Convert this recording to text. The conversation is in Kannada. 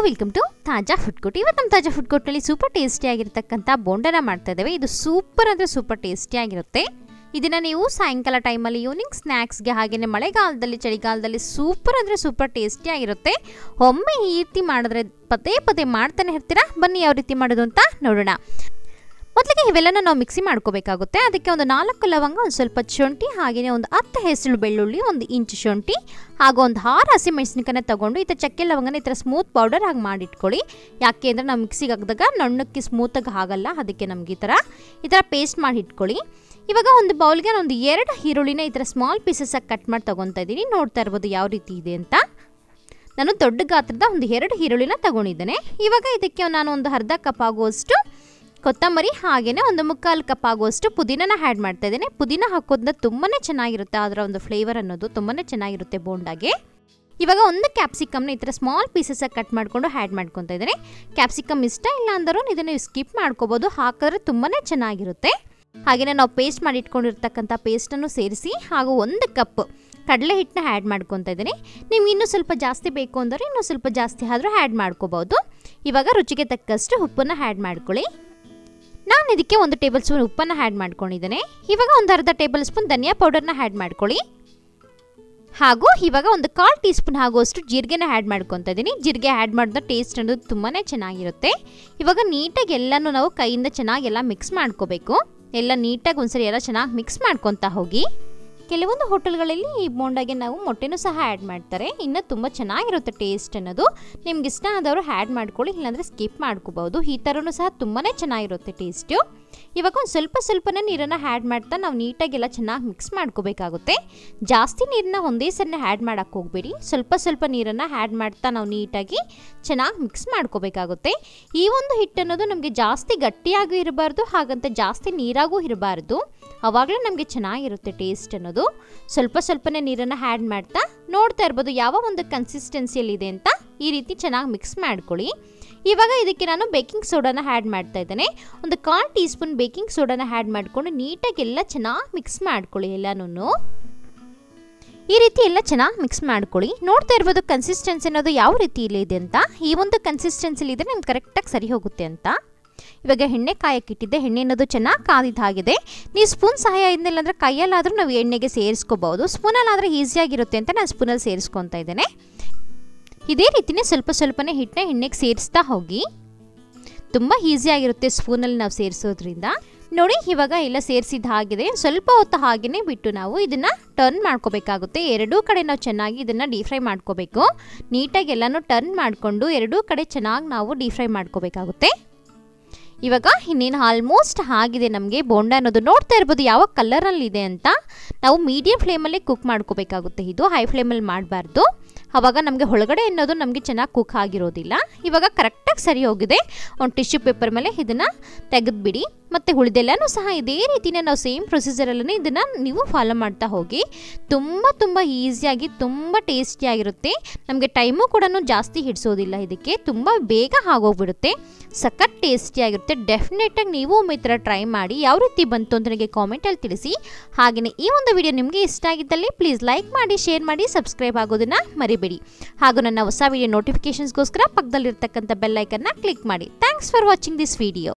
welcome to Taza food court ಇವತ್ತು ನಮ್ಮ ತಾಜಾ ಫುಡ್ ಕೋರ್ಟ್ನಲ್ಲಿ ಸೂಪರ್ ಟೇಸ್ಟಿಯಾಗಿರ್ತಕ್ಕಂಥ ಬೋಂಡನ ಮಾಡ್ತಾ ಇದ್ದೇವೆ ಇದು ಸೂಪರ್ ಅಂದರೆ ಸೂಪರ್ ಟೇಸ್ಟಿಯಾಗಿರುತ್ತೆ ಇದನ್ನು ನೀವು ಸಾಯಂಕಾಲ ಟೈಮಲ್ಲಿ ಈವ್ನಿಂಗ್ ಸ್ನ್ಯಾಕ್ಸ್ಗೆ ಹಾಗೆಯೇ ಮಳೆಗಾಲದಲ್ಲಿ ಚಳಿಗಾಲದಲ್ಲಿ ಸೂಪರ್ ಅಂದರೆ ಸೂಪರ್ ಟೇಸ್ಟಿಯಾಗಿರುತ್ತೆ ಒಮ್ಮೆ ಈ ರೀತಿ ಮಾಡಿದ್ರೆ ಪದೇ ಪದೇ ಮಾಡ್ತಾನೆ ಇರ್ತೀರಾ ಬನ್ನಿ ಯಾವ ರೀತಿ ಮಾಡೋದು ಅಂತ ನೋಡೋಣ ಮೊದಲಿಗೆ ಇವೆಲ್ಲನ ನಾವು ಮಿಕ್ಸಿ ಮಾಡ್ಕೋಬೇಕಾಗುತ್ತೆ ಅದಕ್ಕೆ ಒಂದು ನಾಲ್ಕು ಲವಂಗ ಒಂದು ಸ್ವಲ್ಪ ಶುಂಠಿ ಹಾಗೆಯೇ ಒಂದು ಹತ್ತು ಹೆಸರು ಬೆಳ್ಳುಳ್ಳಿ ಒಂದು ಇಂಚು ಶುಂಠಿ ಹಾಗೂ ಒಂದು ಆರು ಹಸಿಮೆಣಸಿನಕಾಯನ್ನ ತಗೊಂಡು ಈ ಥರ ಚಕ್ಕೆ ಲವಂಗನ ಈ ಥರ ಸ್ಮೂತ್ ಪೌಡರ್ ಹಾಗೆ ಮಾಡಿಟ್ಕೊಳ್ಳಿ ಯಾಕೆ ಅಂದರೆ ನಾವು ಮಿಕ್ಸಿಗೆ ಹಾಕಿದಾಗ ನಣ್ಣಕ್ಕೆ ಸ್ಮೂತಾಗಿ ಆಗಲ್ಲ ಅದಕ್ಕೆ ನಮ್ಗೆ ಈ ಥರ ಈ ಥರ ಪೇಸ್ಟ್ ಮಾಡಿ ಇಟ್ಕೊಳ್ಳಿ ಇವಾಗ ಒಂದು ಬೌಲ್ಗೆ ಒಂದು ಎರಡು ಈರುಳ್ಳಿನ ಈ ಥರ ಸ್ಮಾಲ್ ಪೀಸಸ್ಸಾಗಿ ಕಟ್ ಮಾಡಿ ತೊಗೊತಾ ಇದ್ದೀನಿ ನೋಡ್ತಾ ಇರ್ಬೋದು ಯಾವ ರೀತಿ ಇದೆ ಅಂತ ನಾನು ದೊಡ್ಡ ಗಾತ್ರದ ಒಂದು ಎರಡು ಈರುಳ್ಳಿನ ತಗೊಂಡಿದ್ದೇನೆ ಇವಾಗ ಇದಕ್ಕೆ ನಾನು ಒಂದು ಅರ್ಧ ಕಪ್ ಆಗುವಷ್ಟು ಕೊತ್ತಂಬರಿ ಹಾಗೆಯೇ ಒಂದು ಮುಕ್ಕಾಲು ಕಪ್ ಆಗುವಷ್ಟು ಪುದೀನನ ಆ್ಯಡ್ ಮಾಡ್ತಾ ಇದ್ದೇನೆ ಪುದೀನ ಹಾಕೋದ್ರಿಂದ ತುಂಬಾ ಚೆನ್ನಾಗಿರುತ್ತೆ ಅದರ ಒಂದು ಫ್ಲೇವರ್ ಅನ್ನೋದು ತುಂಬಾ ಚೆನ್ನಾಗಿರುತ್ತೆ ಬೋಂಡಾಗೆ ಇವಾಗ ಒಂದು ಕ್ಯಾಪ್ಸಿಕಮ್ನ ಈ ಥರ ಸ್ಮಾಲ್ ಪೀಸಸ್ಸಾಗಿ ಕಟ್ ಮಾಡಿಕೊಂಡು ಆ್ಯಡ್ ಮಾಡ್ಕೊತಾ ಇದ್ದೇನೆ ಕ್ಯಾಪ್ಸಿಕಮ್ ಇಷ್ಟ ಇಲ್ಲ ಅಂದರೂ ಇದನ್ನು ಸ್ಕಿಪ್ ಮಾಡ್ಕೋಬೋದು ಹಾಕಿದ್ರೆ ತುಂಬಾ ಚೆನ್ನಾಗಿರುತ್ತೆ ಹಾಗೆಯೇ ನಾವು ಪೇಸ್ಟ್ ಮಾಡಿ ಇಟ್ಕೊಂಡಿರ್ತಕ್ಕಂಥ ಪೇಸ್ಟನ್ನು ಸೇರಿಸಿ ಹಾಗೂ ಒಂದು ಕಪ್ ಕಡಲೆ ಹಿಟ್ಟನ್ನ ಆ್ಯಡ್ ಮಾಡ್ಕೊತಾ ಇದ್ದೀನಿ ನಿಮ್ಗೆ ಇನ್ನೂ ಸ್ವಲ್ಪ ಜಾಸ್ತಿ ಬೇಕು ಅಂದರೆ ಇನ್ನೂ ಸ್ವಲ್ಪ ಜಾಸ್ತಿ ಆದರೂ ಆ್ಯಡ್ ಮಾಡ್ಕೋಬೋದು ಇವಾಗ ರುಚಿಗೆ ತಕ್ಕಷ್ಟು ಉಪ್ಪನ್ನು ಆ್ಯಡ್ ಮಾಡ್ಕೊಳ್ಳಿ ನಾನು ಇದಕ್ಕೆ ಒಂದು ಟೇಬಲ್ ಸ್ಪೂನ್ ಉಪ್ಪನ್ನು ಆ್ಯಡ್ ಮಾಡ್ಕೊಂಡಿದ್ದೇನೆ ಇವಾಗ ಒಂದು ಅರ್ಧ ಟೇಬಲ್ ಸ್ಪೂನ್ ಧನಿಯಾ ಪೌಡರ್ನ ಆ್ಯಡ್ ಮಾಡ್ಕೊಳ್ಳಿ ಹಾಗೂ ಇವಾಗ ಒಂದು ಕಾಲು ಟೀ ಸ್ಪೂನ್ ಆಗುವಷ್ಟು ಜೀರಿಗೆನ ಆ್ಯಡ್ ಮಾಡ್ಕೊತಾ ಇದ್ದೀನಿ ಜೀರಿಗೆ ಆ್ಯಡ್ ಮಾಡಿದ ಟೇಸ್ಟ್ ಅನ್ನೋದು ತುಂಬಾ ಚೆನ್ನಾಗಿರುತ್ತೆ ಇವಾಗ ನೀಟಾಗಿ ಎಲ್ಲನೂ ನಾವು ಕೈಯಿಂದ ಚೆನ್ನಾಗಿ ಎಲ್ಲ ಮಿಕ್ಸ್ ಮಾಡ್ಕೋಬೇಕು ಎಲ್ಲ ನೀಟಾಗಿ ಒಂದ್ಸರಿ ಎಲ್ಲ ಚೆನ್ನಾಗಿ ಮಿಕ್ಸ್ ಮಾಡ್ಕೊತಾ ಹೋಗಿ ಕೆಲವೊಂದು ಹೋಟೆಲ್ಗಳಲ್ಲಿ ಈ ಬೋಂಡಾಗೆ ನಾವು ಮೊಟ್ಟೆನೂ ಸಹ ಆ್ಯಡ್ ಮಾಡ್ತಾರೆ ಇನ್ನು ತುಂಬ ಚೆನ್ನಾಗಿರುತ್ತೆ ಟೇಸ್ಟ್ ಅನ್ನೋದು ನಿಮ್ಗೆ ಇಷ್ಟ ಆದವರು ಆ್ಯಡ್ ಮಾಡ್ಕೊಳ್ಳಿ ಇಲ್ಲಾಂದರೆ ಸ್ಕಿಪ್ ಮಾಡ್ಕೋಬೋದು ಈ ಥರನೂ ಸಹ ತುಂಬಾ ಚೆನ್ನಾಗಿರುತ್ತೆ ಟೇಸ್ಟು ಇವಾಗ ಒಂದು ಸ್ವಲ್ಪ ಸ್ವಲ್ಪನೇ ನೀರನ್ನು ಆ್ಯಡ್ ಮಾಡ್ತಾ ನಾವು ನೀಟಾಗೆಲ್ಲ ಚೆನ್ನಾಗಿ ಮಿಕ್ಸ್ ಮಾಡ್ಕೋಬೇಕಾಗುತ್ತೆ ಜಾಸ್ತಿ ನೀರನ್ನ ಒಂದೇ ಸರಿನೇ ಆ್ಯಡ್ ಮಾಡೋಕ್ಕೆ ಹೋಗಬೇಡಿ ಸ್ವಲ್ಪ ಸ್ವಲ್ಪ ನೀರನ್ನು ಆ್ಯಡ್ ಮಾಡ್ತಾ ನಾವು ನೀಟಾಗಿ ಚೆನ್ನಾಗಿ ಮಿಕ್ಸ್ ಮಾಡ್ಕೋಬೇಕಾಗುತ್ತೆ ಈ ಒಂದು ಹಿಟ್ಟು ಅನ್ನೋದು ನಮಗೆ ಜಾಸ್ತಿ ಗಟ್ಟಿಯಾಗೂ ಇರಬಾರ್ದು ಹಾಗಂತ ಜಾಸ್ತಿ ನೀರಾಗೂ ಇರಬಾರ್ದು ಆವಾಗಲೇ ನಮಗೆ ಚೆನ್ನಾಗಿರುತ್ತೆ ಟೇಸ್ಟ್ ಅನ್ನೋದು ಸ್ವಲ್ಪ ಸ್ವಲ್ಪನೇ ನೀರನ್ನು ಆ್ಯಡ್ ಮಾಡ್ತಾ ನೋಡ್ತಾ ಇರ್ಬೋದು ಯಾವ ಒಂದು ಕನ್ಸಿಸ್ಟೆನ್ಸಿಯಲ್ಲಿದೆ ಅಂತ ಈ ರೀತಿ ಚೆನ್ನಾಗಿ ಮಿಕ್ಸ್ ಮಾಡ್ಕೊಳ್ಳಿ ಇವಾಗ ಇದಕ್ಕೆ ನಾನು ಬೇಕಿಂಗ್ ಸೋಡಾನ ಆ್ಯಡ್ ಮಾಡ್ತಾ ಇದ್ದೇನೆ ಒಂದು ಕಾಲು ಟೀ ಸ್ಪೂನ್ ಬೇಕಿಂಗ್ ಸೋಡಾನ ಆ್ಯಡ್ ಮಾಡಿಕೊಂಡು ನೀಟಾಗಿ ಎಲ್ಲ ಚೆನ್ನಾಗಿ ಮಿಕ್ಸ್ ಮಾಡ್ಕೊಳ್ಳಿ ಎಲ್ಲನೂ ಈ ರೀತಿ ಎಲ್ಲ ಚೆನ್ನಾಗಿ ಮಿಕ್ಸ್ ಮಾಡ್ಕೊಳ್ಳಿ ನೋಡ್ತಾ ಇರ್ಬೋದು ಕನ್ಸಿಸ್ಟೆನ್ಸಿ ಅನ್ನೋದು ಯಾವ ರೀತಿಯಲ್ಲಿ ಇದೆ ಅಂತ ಈ ಒಂದು ಕನ್ಸಿಸ್ಟೆನ್ಸಿಲಿ ಇದ್ರೆ ನಿಮ್ಗೆ ಕರೆಕ್ಟಾಗಿ ಸರಿ ಹೋಗುತ್ತೆ ಅಂತ ಇವಾಗ ಎಣ್ಣೆ ಕಾಯಕ್ಕಿಟ್ಟಿದ್ದೆ ಎಣ್ಣೆ ಅನ್ನೋದು ಚೆನ್ನಾಗಿ ಕಾದಿದ್ದಾಗಿದೆ ನೀವು ಸ್ಪೂನ್ ಸಹಾಯ ಇದ್ದಿಲ್ಲ ಅಂದರೆ ಕೈಯಲ್ಲಾದರೂ ನಾವು ಎಣ್ಣೆಗೆ ಸೇರಿಸ್ಕೋಬೋದು ಸ್ಪೂನಲ್ಲಾದರೆ ಈಸಿಯಾಗಿರುತ್ತೆ ಅಂತ ನಾನು ಸ್ಪೂನಲ್ಲಿ ಸೇರಿಸ್ಕೊತಾ ಇದ್ದೇನೆ ಇದೇ ರೀತಿಯೇ ಸ್ವಲ್ಪ ಸ್ವಲ್ಪನೇ ಹಿಟ್ಟನ್ನ ಎಣ್ಣೆಗೆ ಸೇರಿಸ್ತಾ ಹೋಗಿ ತುಂಬ ಈಸಿಯಾಗಿರುತ್ತೆ ಸ್ಪೂನಲ್ಲಿ ನಾವು ಸೇರಿಸೋದ್ರಿಂದ ನೋಡಿ ಇವಾಗ ಎಲ್ಲ ಸೇರಿಸಿದ ಹಾಗಿದೆ ಸ್ವಲ್ಪ ಹೊತ್ತು ಹಾಗೆಯೇ ಬಿಟ್ಟು ನಾವು ಇದನ್ನು ಟರ್ನ್ ಮಾಡ್ಕೋಬೇಕಾಗುತ್ತೆ ಎರಡೂ ಕಡೆ ನಾವು ಚೆನ್ನಾಗಿ ಇದನ್ನು ಡೀಪ್ ಫ್ರೈ ಮಾಡ್ಕೋಬೇಕು ನೀಟಾಗಿ ಎಲ್ಲನೂ ಟರ್ನ್ ಮಾಡಿಕೊಂಡು ಎರಡೂ ಕಡೆ ಚೆನ್ನಾಗಿ ನಾವು ಡೀಪ್ ಫ್ರೈ ಮಾಡ್ಕೋಬೇಕಾಗುತ್ತೆ ಇವಾಗ ಇನ್ನೇನು ಆಲ್ಮೋಸ್ಟ್ ಆಗಿದೆ ನಮಗೆ ಬೋಂಡ ಅನ್ನೋದು ನೋಡ್ತಾ ಇರ್ಬೋದು ಯಾವ ಕಲರಲ್ಲಿ ಇದೆ ಅಂತ ನಾವು ಮೀಡಿಯಂ ಫ್ಲೇಮಲ್ಲಿ ಕುಕ್ ಮಾಡ್ಕೋಬೇಕಾಗುತ್ತೆ ಇದು ಹೈ ಫ್ಲೇಮಲ್ಲಿ ಮಾಡಬಾರ್ದು ಆವಾಗ ನಮಗೆ ಒಳಗಡೆ ಅನ್ನೋದು ನಮಗೆ ಚೆನ್ನಾಗಿ ಕುಕ್ ಆಗಿರೋದಿಲ್ಲ ಇವಾಗ ಕರೆಕ್ಟಾಗಿ ಸರಿ ಹೋಗಿದೆ ಒಂದು ಟಿಶ್ಯೂ ಪೇಪರ್ ಮೇಲೆ ಇದನ್ನು ತೆಗೆದುಬಿಡಿ ಮತ್ತು ಉಳಿದೆಲ್ಲನೂ ಸಹ ಇದೇ ರೀತಿಯೇ ನಾವು ಸೇಮ್ ಪ್ರೊಸೀಜರಲ್ಲೇ ಇದನ್ನು ನೀವು ಫಾಲೋ ಮಾಡ್ತಾ ಹೋಗಿ ತುಂಬ ತುಂಬ ಈಸಿಯಾಗಿ ತುಂಬ ಟೇಸ್ಟಿಯಾಗಿರುತ್ತೆ ನಮಗೆ ಟೈಮು ಕೂಡ ಜಾಸ್ತಿ ಹಿಡಿಸೋದಿಲ್ಲ ಇದಕ್ಕೆ ತುಂಬ ಬೇಗ ಆಗೋಗ್ಬಿಡುತ್ತೆ ಸಖತ್ ಟೇಸ್ಟಿಯಾಗಿರುತ್ತೆ ಡೆಫಿನೆಟಾಗಿ ನೀವು ಒಮ್ಮೆ ಈ ಥರ ಟ್ರೈ ಮಾಡಿ ಯಾವ ರೀತಿ ಬಂತು ಅಂತ ನನಗೆ ಕಾಮೆಂಟಲ್ಲಿ ತಿಳಿಸಿ ಹಾಗೆಯೇ ಈ ಒಂದು ವಿಡಿಯೋ ನಿಮಗೆ ಇಷ್ಟ ಆಗಿದ್ದಲ್ಲಿ ಪ್ಲೀಸ್ ಲೈಕ್ ಮಾಡಿ ಶೇರ್ ಮಾಡಿ ಸಬ್ಸ್ಕ್ರೈಬ್ ಆಗೋದನ್ನು ಮರಿಬೇಡಿ ಹಾಗೂ ನನ್ನ ಹೊಸ ವಿಡಿಯೋ ನೋಟಿಫಿಕೇಷನ್ಸ್ಗೋಸ್ಕರ ಪಕ್ಕದಲ್ಲಿರ್ತಕ್ಕಂಥ ಬೆಲ್ಲೈಕನ್ನ ಕ್ಲಿಕ್ ಮಾಡಿ thanks for watching this video